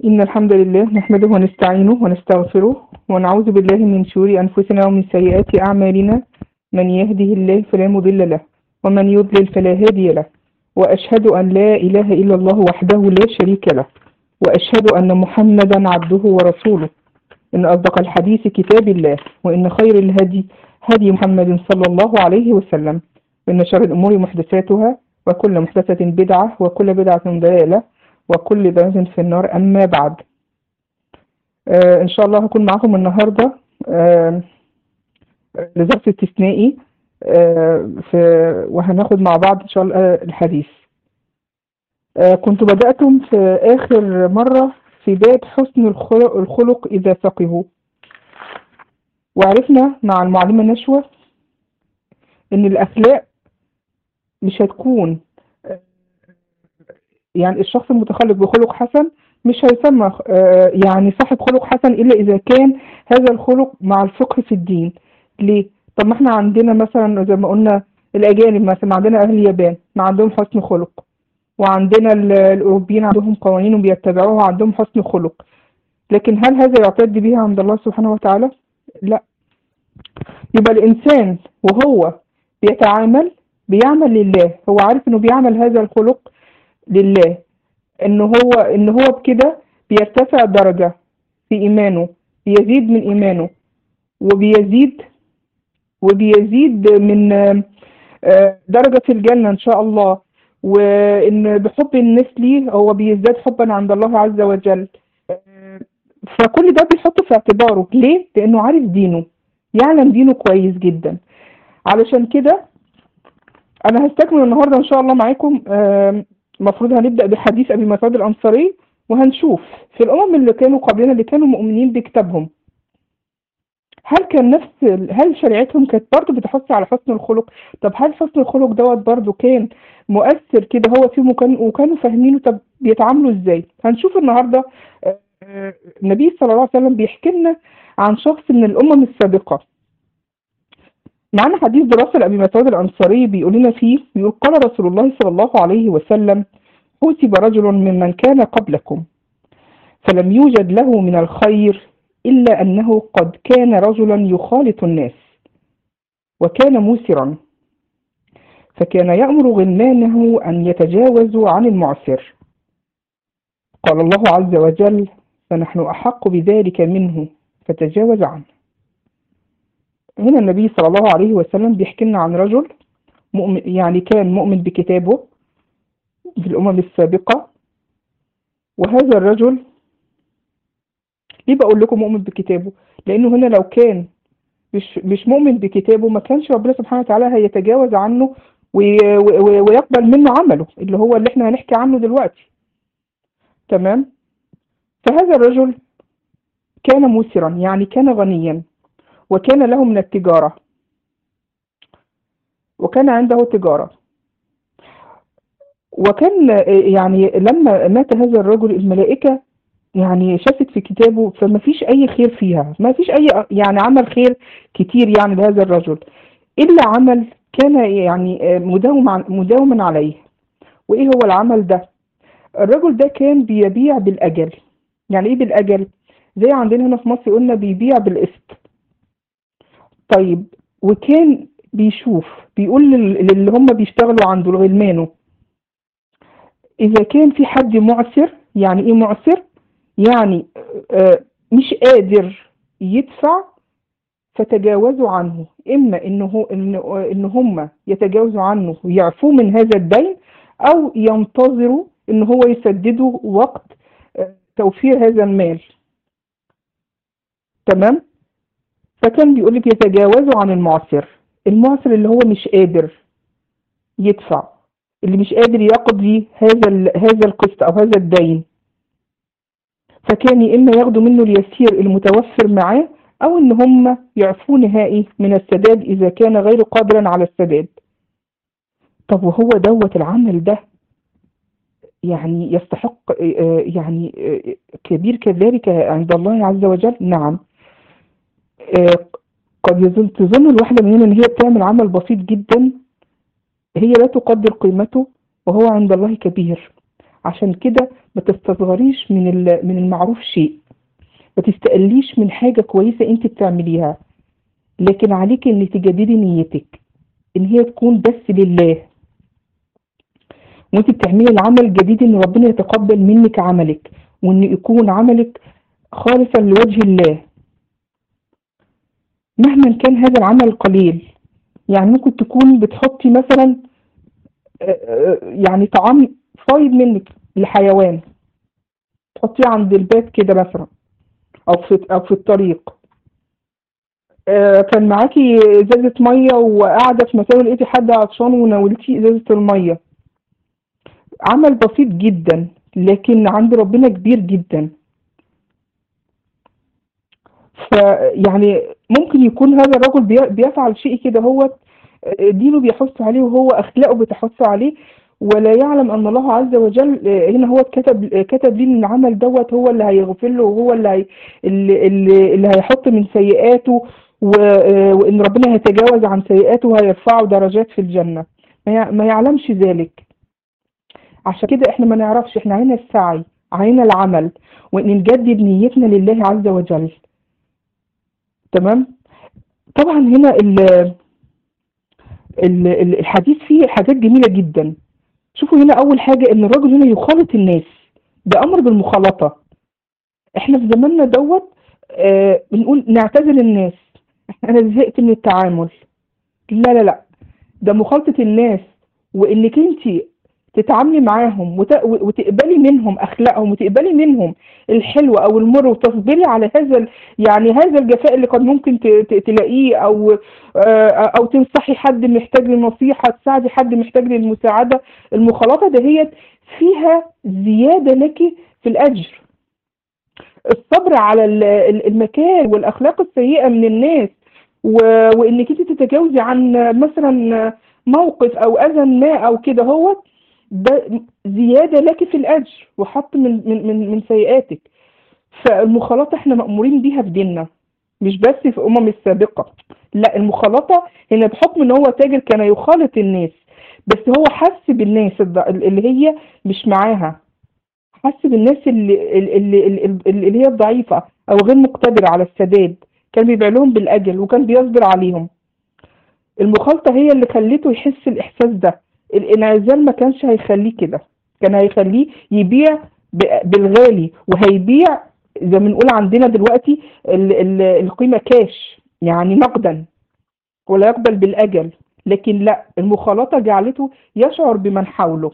إن الحمد لله نحمده ونستعينه ونستغفره ونعوذ بالله من شرور أنفسنا ومن سيئات أعمالنا من يهده الله فلا مضل له ومن يضلل فلا هادي له وأشهد أن لا إله إلا الله وحده لا شريك له وأشهد أن محمدا عبده ورسوله إن أصدق الحديث كتاب الله وإن خير الهدي هدي محمد صلى الله عليه وسلم وإن شر الأمور محدثاتها وكل محدثة بدعة وكل بدعة ضلالة وكل ضلالة في النار أما بعد آه إن شاء الله هكون معكم النهاردة آه لظرف استثنائي آه في وهناخد مع بعض إن شاء الله آه الحديث آه كنت بدأتم في آخر مرة في باب حسن الخلق, الخلق إذا فقهوا وعرفنا مع المعلمة نشوة إن الأخلاق مش هتكون يعني الشخص المتخلق بخلق حسن مش هيسمى يعني صاحب خلق حسن إلا إذا كان هذا الخلق مع الفقه في الدين ليه؟ طب ما احنا عندنا مثلا زي ما قلنا الأجانب مثلا عندنا أهل اليابان ما عندهم حسن خلق وعندنا الأوروبيين عندهم قوانين وبيتبعوها وعندهم حسن خلق لكن هل هذا يعتد به عند الله سبحانه وتعالى؟ لا يبقى الإنسان وهو بيتعامل بيعمل لله هو عارف انه بيعمل هذا الخلق لله ان هو ان هو بكده بيرتفع درجة في ايمانه بيزيد من ايمانه وبيزيد وبيزيد من درجة في الجنة ان شاء الله وان بحب الناس ليه هو بيزداد حبا عند الله عز وجل فكل ده بيحطه في اعتباره ليه؟ لانه عارف دينه يعلم دينه كويس جدا علشان كده انا هستكمل النهارده ان شاء الله معاكم المفروض هنبدا بحديث ابي مسعود الانصاري وهنشوف في الامم اللي كانوا قبلنا اللي كانوا مؤمنين بكتابهم هل كان نفس هل شريعتهم كانت برضه بتحث على حسن الخلق طب هل حسن الخلق دوت برضه كان مؤثر كده هو فيهم وكان وكانوا فاهمينه طب بيتعاملوا ازاي هنشوف النهارده النبي صلى الله عليه وسلم بيحكي لنا عن شخص من الامم السابقه معنا حديث دراسة لأبي مسعود الأنصاري بيقول لنا فيه بيقول قال رسول الله صلى الله عليه وسلم حوسب رجل ممن كان قبلكم فلم يوجد له من الخير إلا أنه قد كان رجلا يخالط الناس وكان موسرا فكان يأمر غلمانه أن يتجاوزوا عن المعسر قال الله عز وجل فنحن أحق بذلك منه فتجاوز عنه هنا النبي صلى الله عليه وسلم بيحكي لنا عن رجل مؤمن يعني كان مؤمن بكتابه في الأمم السابقة وهذا الرجل ليه بقول لكم مؤمن بكتابه لأنه هنا لو كان مش مش مؤمن بكتابه ما كانش ربنا سبحانه وتعالى هيتجاوز عنه ويقبل منه عمله اللي هو اللي احنا هنحكي عنه دلوقتي تمام فهذا الرجل كان مسرا يعني كان غنيا وكان له من التجارة وكان عنده تجارة وكان يعني لما مات هذا الرجل الملائكة يعني شافت في كتابه فما فيش أي خير فيها ما فيش أي يعني عمل خير كتير يعني لهذا الرجل إلا عمل كان يعني مداوم مداوما عليه وإيه هو العمل ده الرجل ده كان بيبيع بالأجل يعني إيه بالأجل زي عندنا هنا في مصر قلنا بيبيع بالقسط طيب وكان بيشوف بيقول للي هم بيشتغلوا عنده لغلمانه إذا كان في حد معسر يعني إيه معسر؟ يعني آه مش قادر يدفع فتجاوزوا عنه إما إنه إن هم يتجاوزوا عنه ويعفوه من هذا الدين أو ينتظروا إن هو يسدده وقت آه توفير هذا المال تمام؟ فكان بيقول لك يتجاوزوا عن المعسر المعسر اللي هو مش قادر يدفع اللي مش قادر يقضي هذا هذا القسط او هذا الدين فكان يا اما ياخدوا منه اليسير المتوفر معاه او ان هم يعفوه نهائي من السداد اذا كان غير قادرا على السداد طب وهو دوت العمل ده يعني يستحق يعني كبير كذلك عند الله عز وجل نعم قد يظن تظن الواحدة مننا ان هي بتعمل عمل بسيط جدا هي لا تقدر قيمته وهو عند الله كبير عشان كده ما تستصغريش من ال- من المعروف شيء ما تستقليش من حاجة كويسة انت بتعمليها لكن عليك ان تجددي نيتك ان هي تكون بس لله وانت بتعملي العمل جديد ان ربنا يتقبل منك عملك وان يكون عملك خالصا لوجه الله مهما كان هذا العمل قليل يعني ممكن تكون بتحطي مثلا آه، آه، يعني طعام فايض منك لحيوان تحطيه عند الباب كده مثلا او في او في الطريق آه، كان معاكي ازازه ميه وقاعده في مكان ولقيتي حد عطشان وناولتيه ازازه الميه عمل بسيط جدا لكن عند ربنا كبير جدا فيعني ممكن يكون هذا الرجل بي- بيفعل شيء كده هو دينه بيحث عليه وهو اخلاقه بتحث عليه ولا يعلم ان الله عز وجل آه، هنا هو كتب آه، كتب ليه ان العمل دوت هو اللي هيغفر له وهو اللي هي اللي, اللي, اللي هيحط من سيئاته و- آه، وان ربنا هيتجاوز عن سيئاته وهيرفعه درجات في الجنه ما يع- ما يعلمش ذلك عشان كده احنا ما نعرفش احنا علينا السعي علينا العمل وان نجدد نيتنا لله عز وجل تمام طبعا هنا ال ال- ال- الحديث فيه حاجات جميلة جدا شوفوا هنا أول حاجة إن الراجل هنا يخالط الناس ده أمر بالمخالطة إحنا في زماننا دوت آه بنقول نعتزل الناس أنا زهقت من التعامل لا لا لا ده مخالطة الناس وإنك أنت تتعاملي معاهم وت- وتقبلي منهم أخلاقهم وتقبلي منهم الحلو أو المر وتصبري على هذا ال- يعني هذا الجفاء اللي قد ممكن ت- ت- تلاقيه أو آه، أو تنصحي حد محتاج لنصيحة تساعدي حد محتاج للمساعدة المخالطة دهيت فيها زيادة لك في الأجر الصبر على ال- ال- المكان والأخلاق السيئة من الناس و- وإنك أنت تتجاوزي عن مثلا موقف أو أذى ما أو كده هو ده زيادة لك في الأجر وحط من من من من سيئاتك فالمخالطة احنا مأمورين بيها في ديننا مش بس في الأمم السابقة لا المخالطة هنا بحكم ان هو تاجر كان يخالط الناس بس هو حس بالناس الض- اللي هي مش معاها حس بالناس اللي, اللي, اللي, اللي هي الضعيفة أو غير مقتدرة على السداد كان بيبيع لهم بالأجل وكان بيصبر عليهم المخالطة هي اللي خلته يحس الإحساس ده الانعزال ما كانش هيخليه كده كان هيخليه يبيع ب- بالغالي وهيبيع زي ما بنقول عندنا دلوقتي ال- ال- القيمة كاش يعني نقدا ولا يقبل بالأجل لكن لا المخالطة جعلته يشعر بمن حوله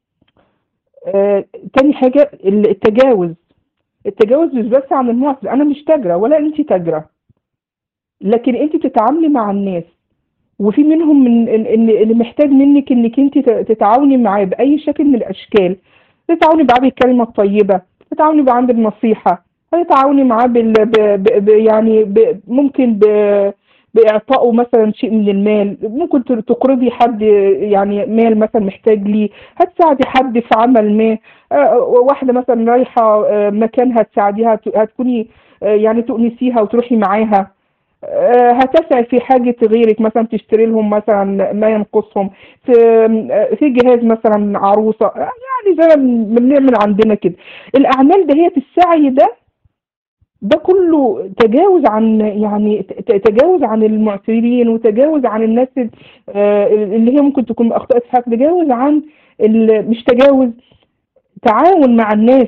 آه، تاني حاجة ال- التجاوز التجاوز مش بس عن المعسل أنا مش تاجرة ولا أنت تاجرة لكن أنت بتتعاملي مع الناس وفي منهم من ال- ال- اللي محتاج منك انك انت ت- تتعاوني معاه باي شكل من الاشكال تتعاوني معاه بالكلمه الطيبه تتعاوني معاه بالنصيحه تتعاوني معاه بال... ب... ب... ب... يعني ب... ممكن ب... باعطائه مثلا شيء من المال ممكن ت- تقرضي حد يعني مال مثلا محتاج ليه هتساعدي حد في عمل ما آه، واحده مثلا رايحه آه، مكان هتساعديها هت- هتكوني آه، يعني تؤنسيها وتروحي معاها آه، هتسعي في حاجة غيرك مثلا تشتري لهم مثلا ما ينقصهم في آه، في جهاز مثلا عروسة آه، يعني زي ما بنعمل عندنا كده الأعمال دهيت السعي ده ده كله تجاوز عن يعني ت- تجاوز عن المعسرين وتجاوز عن الناس ال- آه، اللي هي ممكن تكون أخطاء إسحاق تجاوز عن ال- مش تجاوز تعاون مع الناس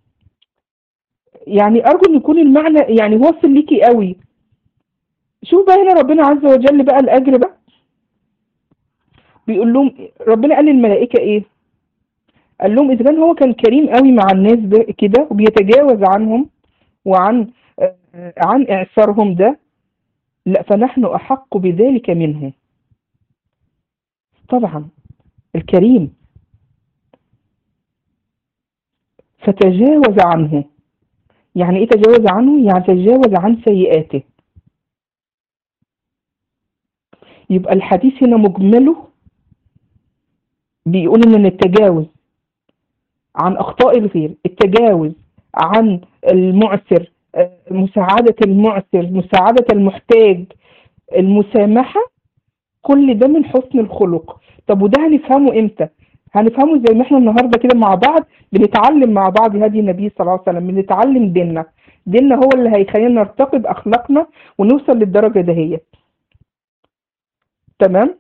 يعني أرجو إن يكون المعنى يعني واصل ليكي قوي شوف بقى هنا ربنا عز وجل بقى الأجر بقى بيقول لهم ربنا قال للملائكة إيه؟ قال لهم إذا كان هو كان كريم قوي مع الناس ده كده وبيتجاوز عنهم وعن آه، عن إعسارهم ده لا فنحن أحق بذلك منه طبعا الكريم فتجاوز عنه يعني ايه تجاوز عنه يعني تجاوز عن سيئاته يبقى الحديث هنا مجمله بيقول ان التجاوز عن اخطاء الغير التجاوز عن المعسر آه، مساعدة المعسر مساعدة المحتاج المسامحة كل ده من حسن الخلق طب وده هنفهمه امتى هنفهمه زي ما احنا النهارده كده مع بعض بنتعلم مع بعض هدي النبي صلى الله عليه وسلم بنتعلم ديننا ديننا هو اللي هيخلينا نرتقي باخلاقنا ونوصل للدرجه دهيت تمام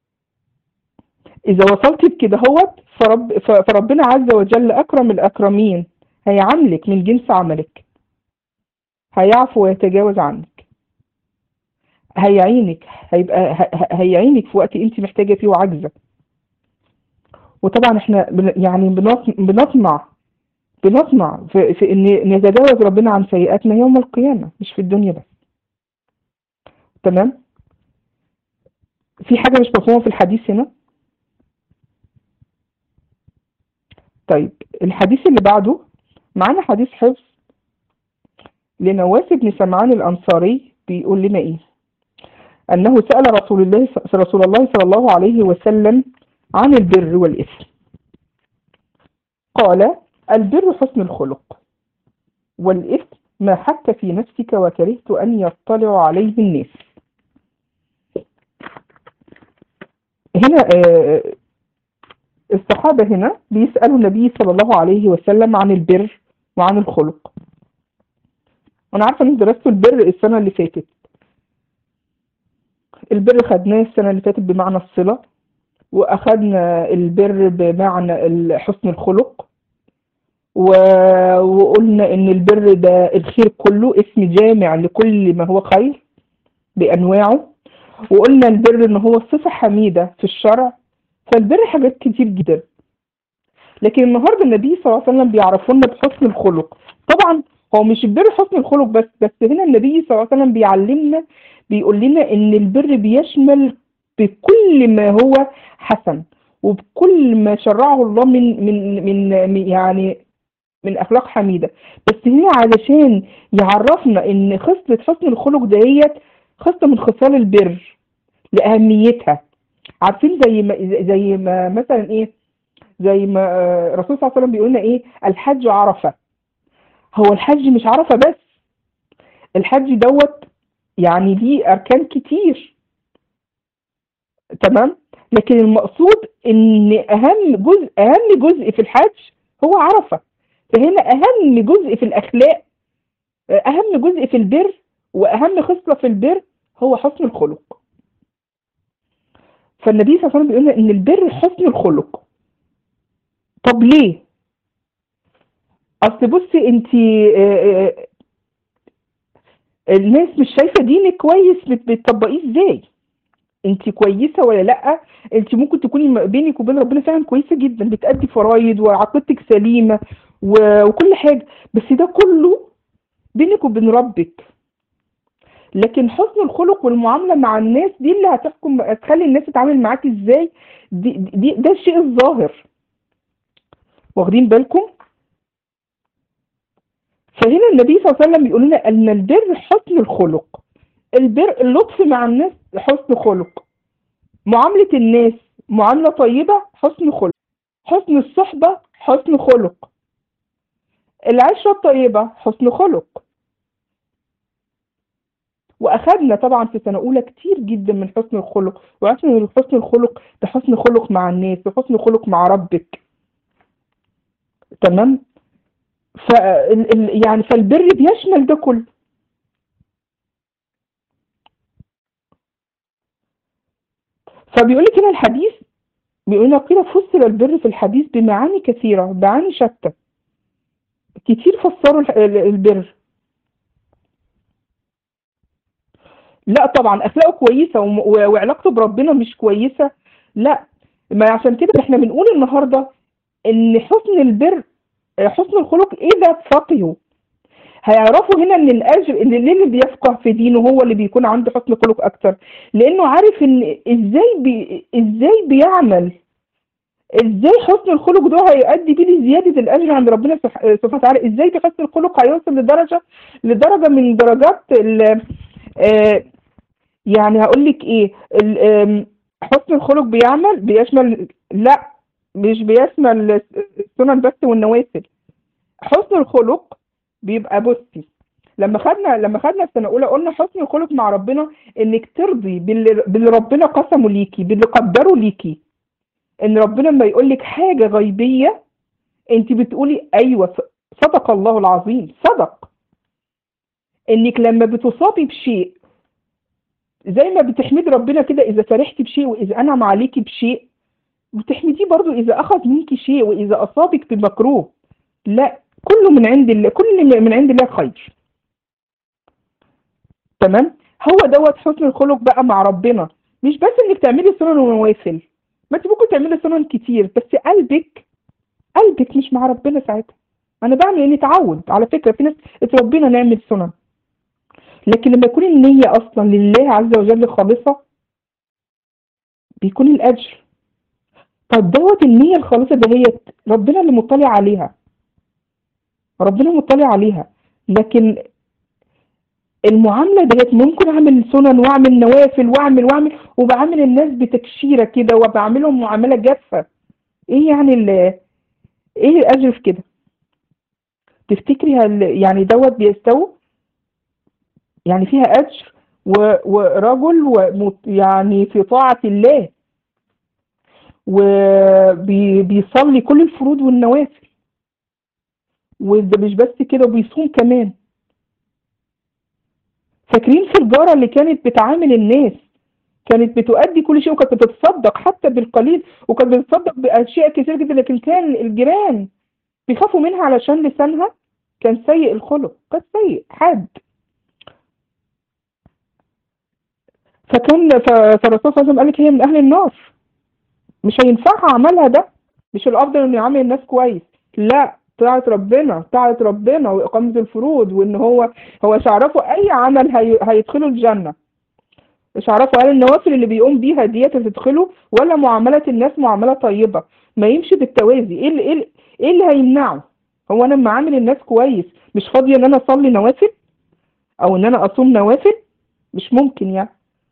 اذا وصلت بكده هوت فرب فربنا عز وجل اكرم الاكرمين هيعاملك من جنس عملك هيعفو ويتجاوز عنك هيعينك هيبقى هيعينك في وقت انت محتاجه فيه وعاجزه وطبعا احنا يعني بنطمع بنطمع في, في ان نتجاوز ربنا عن سيئاتنا يوم القيامه مش في الدنيا بس تمام في حاجه مش مفهومه في الحديث هنا طيب الحديث اللي بعده معانا حديث حفظ لنواس بن سمعان الأنصاري بيقول لنا إيه أنه سأل رسول الله رسول الله صلى الله عليه وسلم عن البر والإثم قال البر حسن الخلق والإثم ما حك في نفسك وكرهت أن يطلع عليه الناس هنا الصحابة هنا بيسألوا النبي صلى الله عليه وسلم عن البر وعن الخلق وانا عارفه ان درستوا البر السنه اللي فاتت البر خدناه السنه اللي فاتت بمعنى الصله واخدنا البر بمعنى حسن الخلق و... وقلنا ان البر ده الخير كله اسم جامع لكل ما هو خير بانواعه وقلنا البر ان هو صفه حميده في الشرع فالبر حاجات كتير جدا لكن النهارده النبي صلى الله عليه وسلم بيعرفونا بحسن الخلق طبعا هو مش البر حسن الخلق بس بس هنا النبي صلى الله عليه وسلم بيعلمنا بيقول لنا ان البر بيشمل بكل ما هو حسن وبكل ما شرعه الله من من من يعني من اخلاق حميده بس هنا علشان يعرفنا ان خصله حسن الخلق دهيت خصله من خصال البر لاهميتها عارفين زي ما زي ما مثلا ايه زي ما الرسول صلى الله عليه وسلم بيقول لنا ايه الحج عرفه هو الحج مش عرفه بس الحج دوت يعني ليه اركان كتير تمام لكن المقصود ان اهم جزء اهم جزء في الحج هو عرفه فهنا اهم جزء في الاخلاق اهم جزء في البر واهم خصله في البر هو حسن الخلق فالنبي صلى الله عليه وسلم بيقول ان البر حسن الخلق طب ليه اصل بصي انت الناس مش شايفه دينك كويس بتطبقيه ازاي انت كويسه ولا لا انت ممكن تكوني بينك وبين ربنا فعلا كويسه جدا بتأدي فرايض وعقيدتك سليمه وكل حاجه بس ده كله بينك وبين ربك لكن حسن الخلق والمعامله مع الناس دي اللي هتحكم هتخلي الناس تتعامل معاك ازاي دي, دي ده الشيء الظاهر واخدين بالكم فهنا النبي صلى الله عليه وسلم بيقول لنا ان البر حسن الخلق البر اللطف مع الناس حسن خلق معاملة الناس معاملة طيبة حسن خلق حسن الصحبة حسن خلق العشرة الطيبة حسن خلق واخدنا طبعا في سنه اولى كتير جدا من حسن الخلق وعرفنا ان حسن الخلق ده حسن خلق مع الناس وحسن خلق مع ربك تمام ف يعني فالبر بيشمل ده كله فبيقول لك هنا الحديث بيقول لنا قيل فسر البر في الحديث بمعاني كثيره معاني شتى كتير فسروا البر لا طبعا اخلاقه كويسه وعلاقته بربنا مش كويسه لا ما عشان كده احنا بنقول النهارده ان حسن البر حسن الخلق اذا فقهوا هيعرفوا هنا ان الاجر ان ليه اللي بيفقه في دينه هو اللي بيكون عنده حسن خلق اكتر لانه عارف ان ازاي بي ازاي بيعمل ازاي حسن الخلق ده هيؤدي بيه لزياده الاجر عند ربنا سبحانه وتعالى ازاي بحسن الخلق هيوصل لدرجه لدرجه من درجات آه يعني هقول لك ايه حسن الخلق بيعمل بيشمل لا مش بيشمل السنن بس والنوافل حسن الخلق بيبقى بصي لما خدنا لما خدنا السنه الاولى قلنا حسن الخلق مع ربنا انك ترضي باللي, باللي ربنا قسمه ليكي باللي قدره ليكي ان ربنا لما يقول لك حاجه غيبيه انت بتقولي ايوه صدق الله العظيم صدق انك لما بتصابي بشيء زي ما بتحمدي ربنا كده اذا فرحتي بشيء واذا انعم عليكي بشيء بتحمديه برضو اذا اخذ منك شيء واذا اصابك بمكروه لا كله من عند الله كل من عند الله خير تمام هو دوت حسن الخلق بقى مع ربنا مش بس انك تعملي سنن ونوافل ما انت ممكن تعملي سنن كتير بس قلبك قلبك مش مع ربنا ساعتها انا بعمل اني تعود على فكره في ناس اتربينا نعمل سنن لكن لما يكون النية اصلا لله عز وجل خالصة بيكون الاجر طب دوت النية الخالصة دهيت ربنا اللي مطلع عليها ربنا مطلع عليها لكن المعاملة ديت ممكن أعمل سنن وأعمل نوافل وأعمل وأعمل وبعامل الناس بتكشيرة كده وبعملهم معاملة جافة إيه يعني ال إيه الأجر في كده؟ تفتكري هل يعني دوت بيستوي؟ يعني فيها أجر و... ورجل و... يعني في طاعة الله وبيصلي كل الفروض والنوافل وده مش بس كده وبيصوم كمان فاكرين في الجارة اللي كانت بتعامل الناس كانت بتؤدي كل شيء وكانت بتتصدق حتى بالقليل وكانت بتتصدق بأشياء كتير جدا لكن كان الجيران بيخافوا منها علشان لسانها كان سيء الخلق كان سيء حاد فكان فالرسول صلى الله عليه وسلم قال لك هي من أهل النار مش هينفعها عملها ده مش الأفضل إنه يعامل الناس كويس لا طاعة ربنا طاعة ربنا وإقامة الفروض وإن هو هو مش عرفه أي عمل هي هيدخله الجنة مش عرفه هل النوافل اللي بيقوم بيها ديت هتدخله ولا معاملة الناس معاملة طيبة ما يمشي بالتوازي إيه اللي, إيه اللي, إيه اللي هيمنعه هو أنا لما عامل الناس كويس مش فاضية إن أنا أصلي نوافل أو إن أنا أصوم نوافل مش ممكن يعني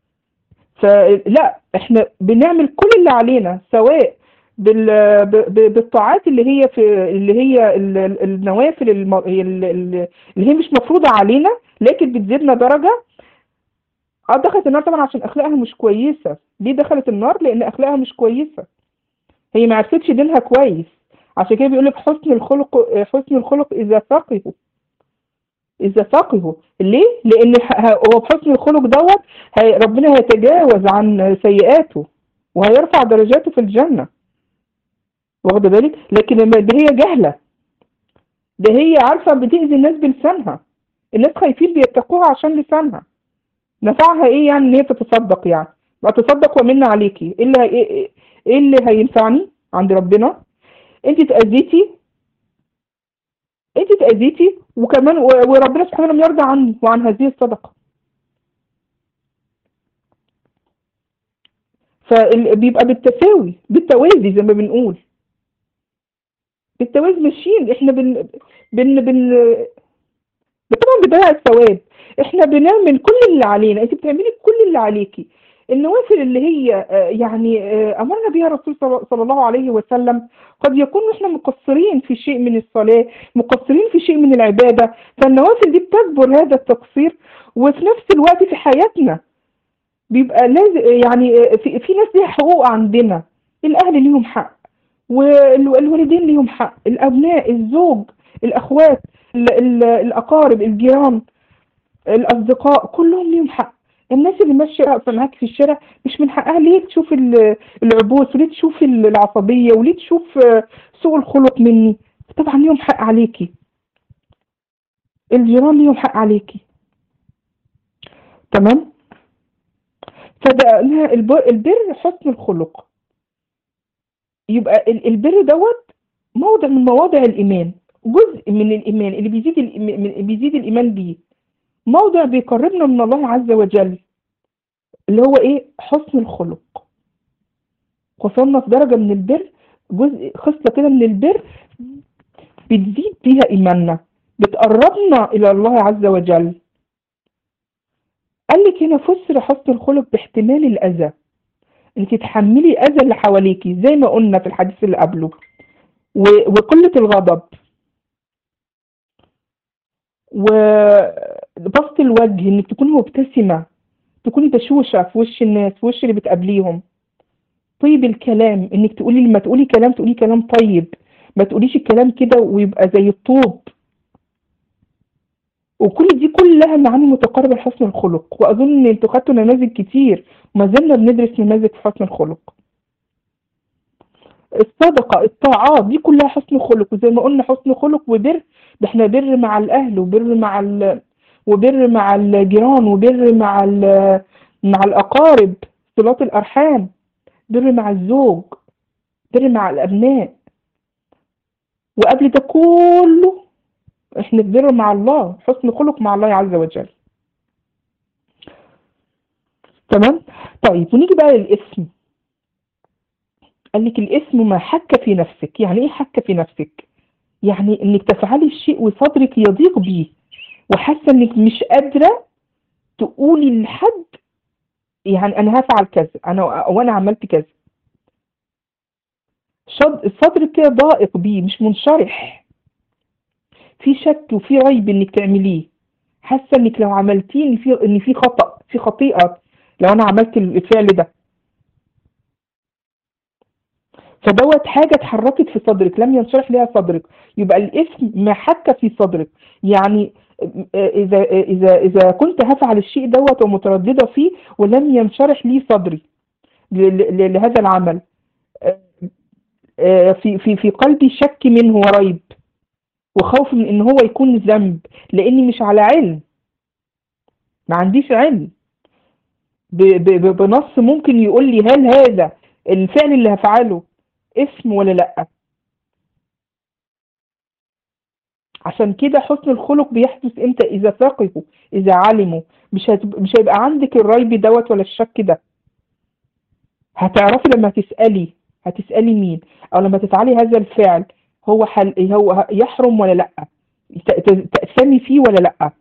فلا احنا بنعمل كل اللي علينا سواء بالطاعات اللي هي في اللي هي النوافل اللي هي مش مفروضة علينا لكن بتزيدنا درجة اه دخلت النار طبعا عشان اخلاقها مش كويسة ليه دخلت النار لان اخلاقها مش كويسة هي ما عرفتش دينها كويس عشان كده بيقول لك حسن الخلق حسن الخلق اذا فقهوا إذا فقهوا ليه؟ لأن هو بحسن الخلق دوت ربنا هيتجاوز عن سيئاته وهيرفع درجاته في الجنة واخد بالك؟ لكن ده هي جهلة ده هي عارفة بتأذي الناس بلسانها الناس خايفين بيتقوها عشان لسانها نفعها ايه يعني ان هي تتصدق يعني ما تصدق ومن عليكي ايه اللي ايه, إيه اللي هينفعني عند ربنا انت تأذيتي انت تأذيتي وكمان وربنا سبحانه لم يرضى عني وعن هذه الصدقة فبيبقى بالتساوي بالتوازي زي ما بنقول بالتوازي ماشيين احنا بن بن بن طبعا بضيع الثواب احنا بنعمل كل اللي علينا انت بتعملي كل اللي عليكي النوافل اللي هي يعني أمرنا بها الرسول صلى الله عليه وسلم قد يكون احنا مقصرين في شيء من الصلاة مقصرين في شيء من العبادة فالنوافل دي بتجبر هذا التقصير وفي نفس الوقت في حياتنا بيبقى لازم يعني في, في ناس ليها حقوق عندنا الأهل ليهم حق والوالدين ليهم حق الأبناء الزوج الأخوات الأقارب الجيران الأصدقاء كلهم ليهم حق الناس اللي ماشيه واقفه معاك في الشارع مش من حقها ليه تشوف العبوس وليه تشوف العصبيه وليه تشوف سوء الخلق مني طبعا ليهم حق عليكي الجيران ليهم حق عليكي تمام فده البر حسن الخلق يبقى البر دوت موضع من مواضع الايمان جزء من الايمان اللي بيزيد بيزيد الايمان بيه موضع بيقربنا من الله عز وجل اللي هو ايه حسن الخلق وصلنا في درجة من البر جزء خصلة كده من البر بتزيد بيها إيماننا بتقربنا إلى الله عز وجل قال لك هنا فسر حسن الخلق باحتمال الأذى انك تتحملي أذى اللي حواليكي زي ما قلنا في الحديث اللي قبله وقلة الغضب وبسط الوجه انك تكوني مبتسمة تكوني بشوشة في وش الناس في وش اللي بتقابليهم طيب الكلام انك تقولي لما تقولي كلام تقولي كلام طيب ما تقوليش الكلام كده ويبقى زي الطوب وكل دي كلها معاني متقاربة لحسن الخلق وأظن إن انتوا خدتوا نماذج كتير وما زلنا بندرس نماذج في حسن الخلق الصدقة الطاعات دي كلها حسن خلق وزي ما قلنا حسن خلق وبر ده احنا بر مع الأهل وبر مع ال... وبر مع الجيران وبر مع ال... مع الأقارب صلة الأرحام بر مع الزوج بر مع الأبناء وقبل ده كله احنا بر مع الله حسن خلق مع الله عز وجل تمام طيب ونيجي بقى للاسم قال لك الاسم ما حك في نفسك يعني ايه حك في نفسك يعني انك تفعلي الشيء وصدرك يضيق بيه وحاسه انك مش قادره تقولي لحد يعني انا هفعل كذا انا وانا عملت كذا صدرك كده ضائق بيه مش منشرح في شك وفي ريب انك تعمليه حاسه انك لو عملتيه ان في ان في خطا في خطيئه لو انا عملت الفعل ده فدوت حاجه اتحركت في صدرك لم ينشرح ليها صدرك يبقى الاسم ما حك في صدرك يعني اذا اذا اذا كنت هفعل الشيء دوت ومتردده فيه ولم ينشرح لي صدري لهذا العمل في في في قلبي شك منه وريب وخوف من ان هو يكون ذنب لاني مش على علم ما عنديش علم بنص ممكن يقول لي هل هذا الفعل اللي هفعله اسم ولا لا عشان كده حسن الخلق بيحدث امتى اذا فقهوا اذا علموا مش هتب... مش هيبقى عندك الريب دوت ولا الشك ده هتعرفي لما تسالي هتسالي مين او لما تفعلي هذا الفعل هو حل هو يحرم ولا لا تأثمي فيه ولا لا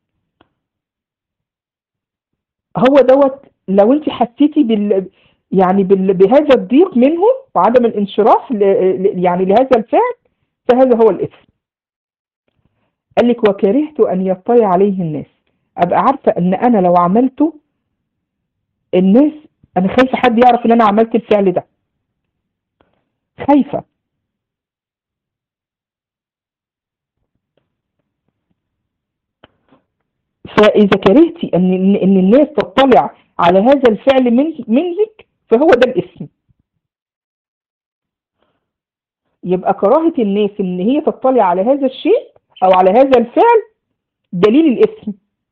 هو دوت لو انت حسيتي بال يعني بال... بهذا الضيق منه وعدم الانشراح ل... يعني لهذا الفعل فهذا هو الإثم قال لك وكرهت أن يطلع عليه الناس أبقى عارفة أن أنا لو عملته الناس أنا خايفة حد يعرف أن أنا عملت الفعل ده خايفة فإذا كرهتي أن أن الناس تطلع على هذا الفعل من منك فهو ده الاسم يبقى كراهة الناس ان هي تطلع على هذا الشيء او على هذا الفعل دليل الاسم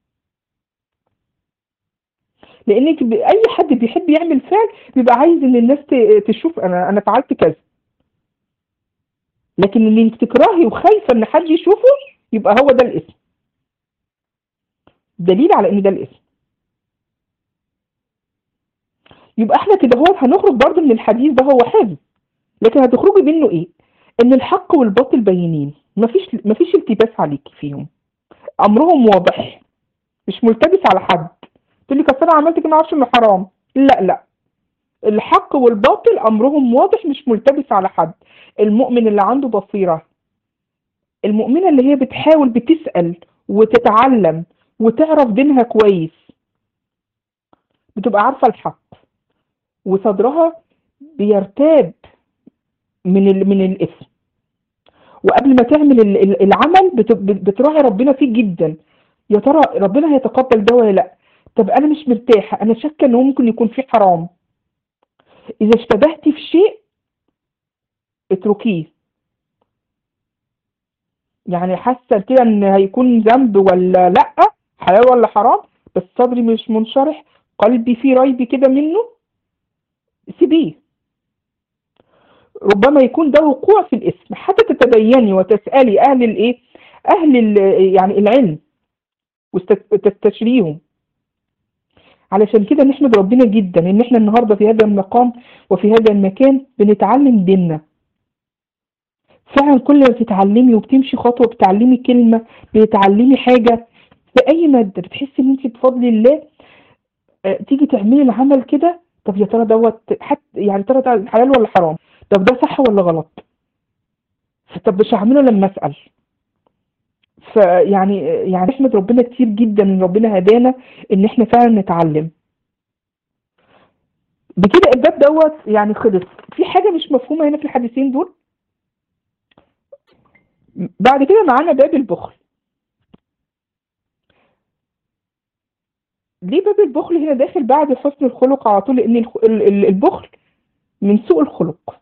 لانك اي حد بيحب يعمل فعل بيبقى عايز ان الناس تشوف انا انا فعلت كذا لكن ان انت تكرهي وخايفه ان حد يشوفه يبقى هو ده الاسم دليل على ان ده الاسم يبقى احنا كده هو هنخرج برضو من الحديث ده هو حفظ لكن هتخرجي منه ايه ان الحق والباطل بينين مفيش مفيش التباس عليكي فيهم امرهم واضح مش ملتبس على حد تقول لي انا عملت كده ما اعرفش انه حرام لا لا الحق والباطل امرهم واضح مش ملتبس على حد المؤمن اللي عنده بصيره المؤمنه اللي هي بتحاول بتسال وتتعلم وتعرف دينها كويس بتبقى عارفه الحق وصدرها بيرتاب من ال... من الاسم وقبل ما تعمل العمل بتراعي ربنا فيه جدا يا ترى ربنا هيتقبل ده ولا لا طب انا مش مرتاحه انا شاكه ان هو ممكن يكون فيه حرام اذا اشتبهتي في شيء اتركيه يعني حاسه كده ان هيكون ذنب ولا لا حلال ولا حرام بس صدري مش منشرح قلبي فيه ريب كده منه سيبيه ربما يكون ده وقوع في الاسم حتى تتبيني وتسألي أهل الإيه؟ أهل ال يعني العلم وتستشريهم علشان كده نحمد ربنا جدا ان احنا النهارده في هذا المقام وفي هذا المكان بنتعلم ديننا فعلا كل ما بتتعلمي وبتمشي خطوه بتعلمي كلمه بتتعلمي حاجه في اي ماده بتحسي ان انت بفضل الله تيجي تعملي العمل كده طب يا ترى دوت حتى يعني ترى ده حلال ولا حرام طب ده صح ولا غلط طب مش هعمله لما اسال فيعني يعني احمد ربنا كتير جدا ان ربنا هدانا ان احنا فعلا نتعلم بكده الباب دوت يعني خلص في حاجة مش مفهومة هنا في الحديثين دول بعد كده معانا باب البخل ليه باب البخل هنا داخل بعد حسن الخلق على طول لان الخ- ال- ال- البخل من سوء الخلق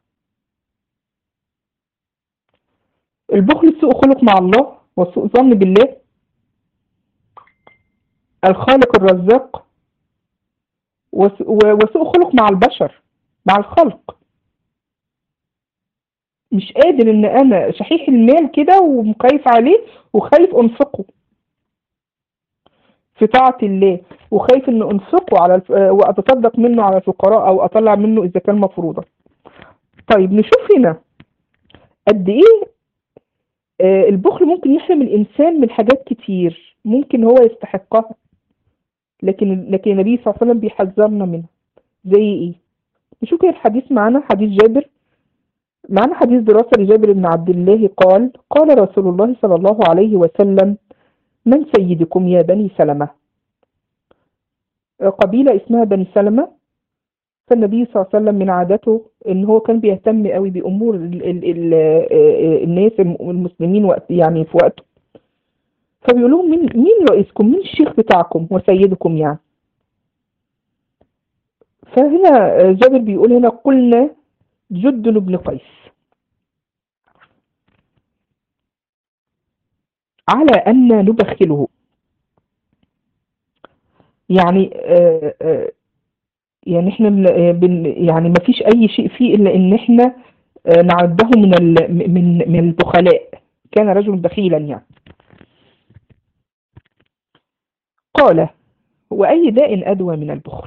البخل سوء خلق مع الله وسوء ظن بالله الخالق الرزاق وس- و- وسوء خلق مع البشر مع الخلق مش قادر ان انا شحيح المال كده ومخايف عليه وخايف انفقه في طاعة الله وخايف ان انفقه على الف... آه، واتصدق منه على الفقراء او اطلع منه اذا كان مفروضا طيب نشوف هنا قد ايه آه، البخل ممكن يحرم الانسان من حاجات كتير ممكن هو يستحقها لكن لكن النبي صلى الله عليه وسلم بيحذرنا منها زي ايه نشوف كده الحديث معانا حديث جابر معنا حديث دراسة لجابر بن عبد الله قال قال رسول الله صلى الله عليه وسلم من سيدكم يا بني سلمة قبيلة اسمها بني سلمة فالنبي صلى الله عليه وسلم من عادته ان هو كان بيهتم قوي بامور ال ال ال الناس المسلمين وقت يعني في وقته فبيقول لهم مين مين رئيسكم مين الشيخ بتاعكم وسيدكم يعني فهنا جابر بيقول هنا قلنا جد بن قيس على أن نبخله يعني آه آه يعني احنا بن يعني ما فيش اي شيء فيه الا ان احنا آه نعده من من من البخلاء كان رجل بخيلا يعني قال واي داء ادوى من البخل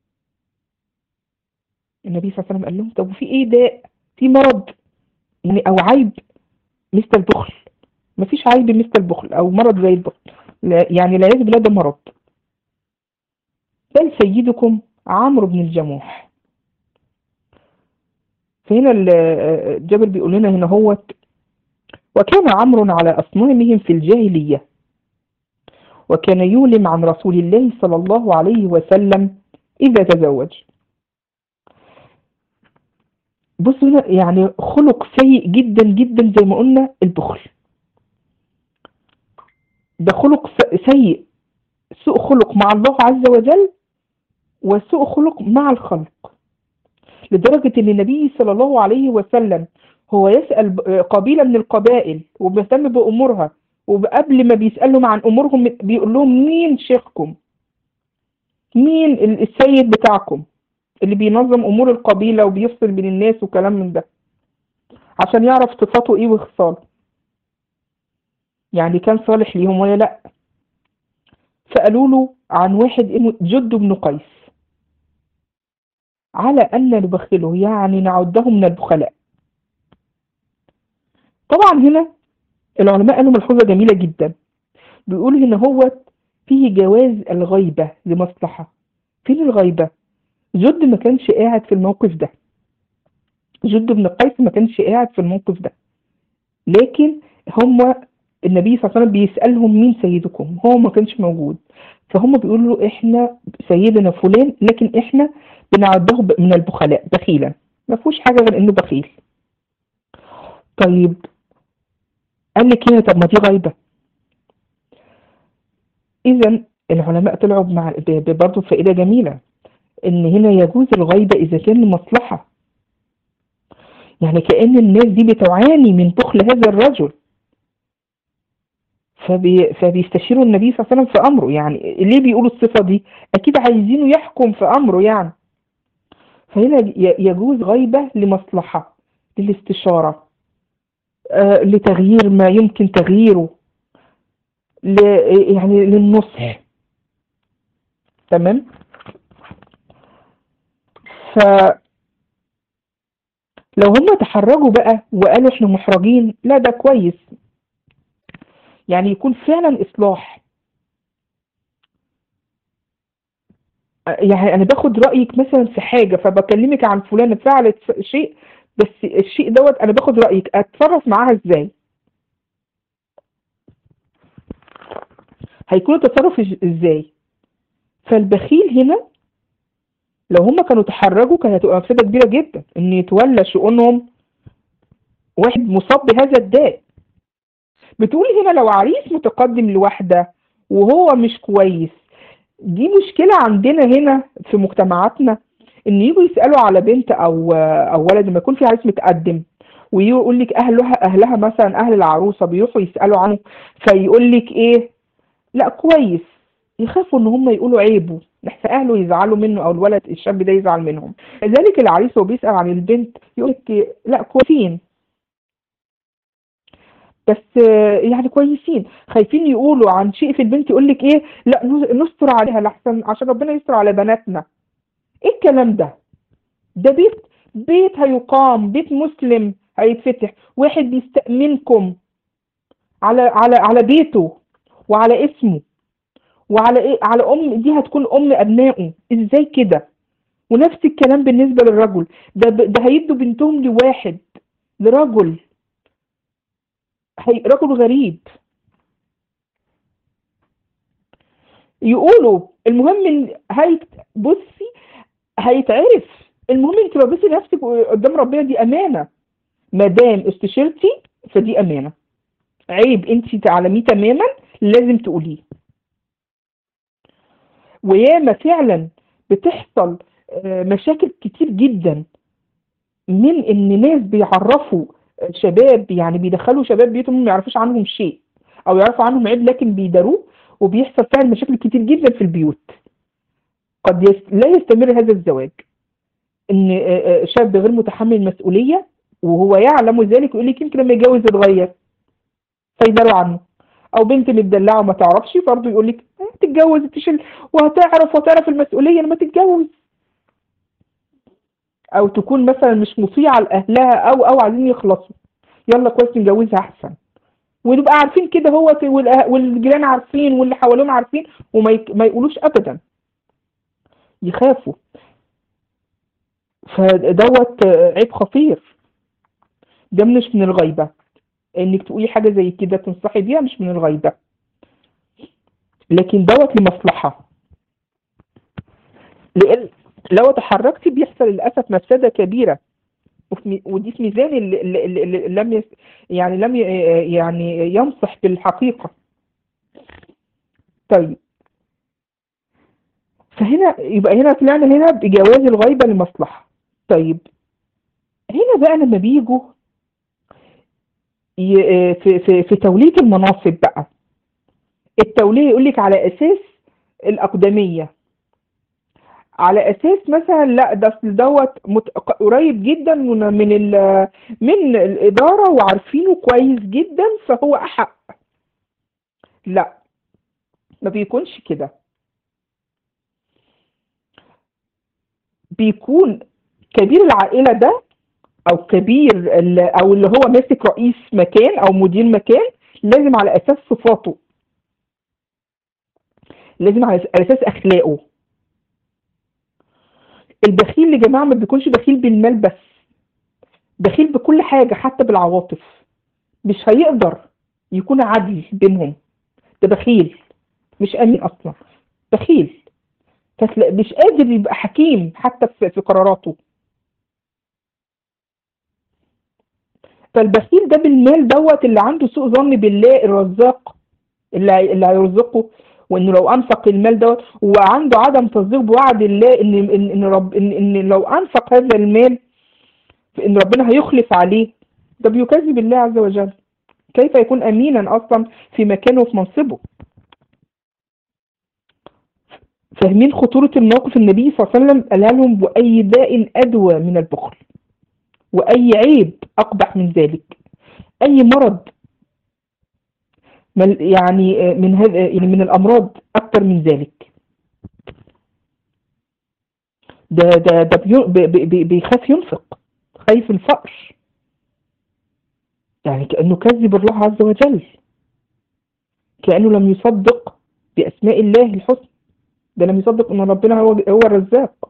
النبي صلى الله عليه وسلم قال لهم طب وفي ايه داء في مرض يعني او عيب مثل البخل مفيش عيب مثل البخل او مرض زي البخل يعني لا بالله ده مرض بل سيدكم عمرو بن الجموح فهنا جابر بيقول لنا هنا هو وكان عمرو على أصنامهم في الجاهلية وكان يولم عن رسول الله صلى الله عليه وسلم إذا تزوج بصوا هنا يعني خلق سيء جدا جدا زي ما قلنا البخل ده خلق سيء سوء خلق مع الله عز وجل وسوء خلق مع الخلق لدرجة ان النبي صلى الله عليه وسلم هو يسأل قبيلة من القبائل وبيهتم بأمورها وقبل ما بيسألهم عن أمورهم بيقول لهم مين شيخكم مين السيد بتاعكم اللي بينظم أمور القبيلة وبيفصل بين الناس وكلام من ده عشان يعرف صفاته ايه وخصاله يعني كان صالح ليهم ولا لا فقالوا له عن واحد اسمه جد بن قيس على أن نبخله يعني نعده من البخلاء طبعا هنا العلماء قالوا ملحوظة جميلة جدا بيقولوا هنا هو فيه جواز الغيبة لمصلحة فين الغيبة جد ما كانش قاعد في الموقف ده جد بن قيس ما كانش قاعد في الموقف ده لكن هم النبي صلى الله عليه وسلم بيسألهم مين سيدكم هو ما كانش موجود فهم بيقولوا له احنا سيدنا فلان لكن احنا بنعده من البخلاء بخيلا ما فيهوش حاجة غير انه بخيل طيب قال لك هنا طب ما دي غيبة اذا العلماء طلعوا مع برضه فائدة جميلة ان هنا يجوز الغيبة اذا كان لمصلحة يعني كأن الناس دي بتعاني من بخل هذا الرجل فبي فبيستشيروا النبي صلى الله عليه وسلم في امره يعني ليه بيقولوا الصفه دي اكيد عايزينه يحكم في امره يعني فهنا يجوز غيبه لمصلحه للاستشاره آه لتغيير ما يمكن تغييره ل يعني للنصح تمام ف لو هم تحرجوا بقى وقالوا احنا محرجين لا ده كويس يعني يكون فعلا إصلاح يعني أنا باخد رأيك مثلا في حاجة فبكلمك عن فلانة فعلت شيء بس الشيء دوت أنا باخد رأيك أتصرف معاها إزاي هيكون التصرف إزاي فالبخيل هنا لو هم كانوا تحرجوا كانت هتبقى مفسدة كبيرة جدا ان يتولى شؤونهم واحد مصاب بهذا الداء بتقول هنا لو عريس متقدم لواحدة وهو مش كويس دي مشكلة عندنا هنا في مجتمعاتنا ان يجوا يسألوا على بنت او او ولد لما يكون في عريس متقدم ويقول لك اهلها اهلها مثلا اهل العروسة بيروحوا يسألوا عنه فيقول لك ايه لا كويس يخافوا ان هم يقولوا عيبه لحسن اهله يزعلوا منه او الولد الشاب ده يزعل منهم لذلك العريس وهو بيسأل عن البنت يقول لك لا كويسين بس يعني كويسين خايفين يقولوا عن شيء في البنت يقول لك ايه لا نستر عليها لحسن عشان ربنا يستر على بناتنا ايه الكلام ده ده بيت بيت هيقام بيت مسلم هيتفتح واحد بيستأمنكم على على على بيته وعلى اسمه وعلى ايه على ام دي هتكون ام ابنائه ازاي كده ونفس الكلام بالنسبه للرجل ده ده هيدوا بنتهم لواحد لرجل هي رجل غريب يقولوا المهم ان هي بصي هيتعرف المهم انت لو بصي نفسك قدام ربنا دي امانه ما دام استشرتي فدي امانه عيب انت تعلميه تماما لازم تقوليه وياما فعلا بتحصل مشاكل كتير جدا من ان ناس بيعرفوا شباب يعني بيدخلوا شباب بيوتهم ما يعرفوش عنهم شيء او يعرفوا عنهم عيب لكن بيداروه وبيحصل فعلا مشاكل كتير جدا في البيوت قد يس... لا يستمر هذا الزواج ان شاب غير متحمل المسؤوليه وهو يعلم ذلك يقول لك يمكن لما يتجوز يتغير فيداروا عنه او بنت متدلعه وما تعرفش برضه يقول لك تتجوز تشيل وهتعرف وتعرف المسؤوليه لما تتجوز او تكون مثلا مش مطيعه لاهلها او او عايزين يخلصوا يلا كويس نجوزها احسن ونبقى عارفين كده هو والجيران عارفين واللي حواليهم عارفين وما يك... ما يقولوش ابدا يخافوا فدوت عيب خطير ده مش من الغيبة انك تقولي حاجة زي كده تنصحي بيها مش من الغيبة لكن دوت لمصلحة لان لو تحركتي بيحصل للاسف مفسده كبيره ودي في ميزان اللي, اللي, اللي لم يس يعني لم يعني ينصح بالحقيقه طيب فهنا يبقى هنا طلعنا هنا بجواز الغيبه لمصلحه طيب هنا بقى لما بيجوا في في في توليه المناصب بقى التوليه يقول لك على اساس الاقدميه على اساس مثلا لا ده دوت مت... قريب جدا من من ال... من الاداره وعارفينه كويس جدا فهو احق لا ما بيكونش كده بيكون كبير العائله ده او كبير ال... او اللي هو ماسك رئيس مكان او مدير مكان لازم على اساس صفاته لازم على اساس اخلاقه البخيل يا جماعه ما بيكونش بخيل بالمال بس بخيل بكل حاجه حتى بالعواطف مش هيقدر يكون عدل بينهم ده بخيل مش امين اصلا بخيل مش قادر يبقى حكيم حتى في قراراته فالبخيل ده بالمال دوت اللي عنده سوء ظن بالله الرزاق اللي اللي هيرزقه وانه لو انفق المال دوت وعنده عدم تصديق بوعد الله ان ان ان, رب إن, إن لو انفق هذا المال ان ربنا هيخلف عليه ده بيكذب الله عز وجل كيف يكون امينا اصلا في مكانه وفي منصبه فاهمين خطورة الموقف النبي صلى الله عليه وسلم قالها لهم وأي داء أدوى من البخل وأي عيب أقبح من ذلك أي مرض يعني من هذا يعني من الامراض اكتر من ذلك ده ده ده بي بي بيخاف ينفق خايف الفقر يعني كانه كذب الله عز وجل كانه لم يصدق باسماء الله الحسنى ده لم يصدق ان ربنا هو هو الرزاق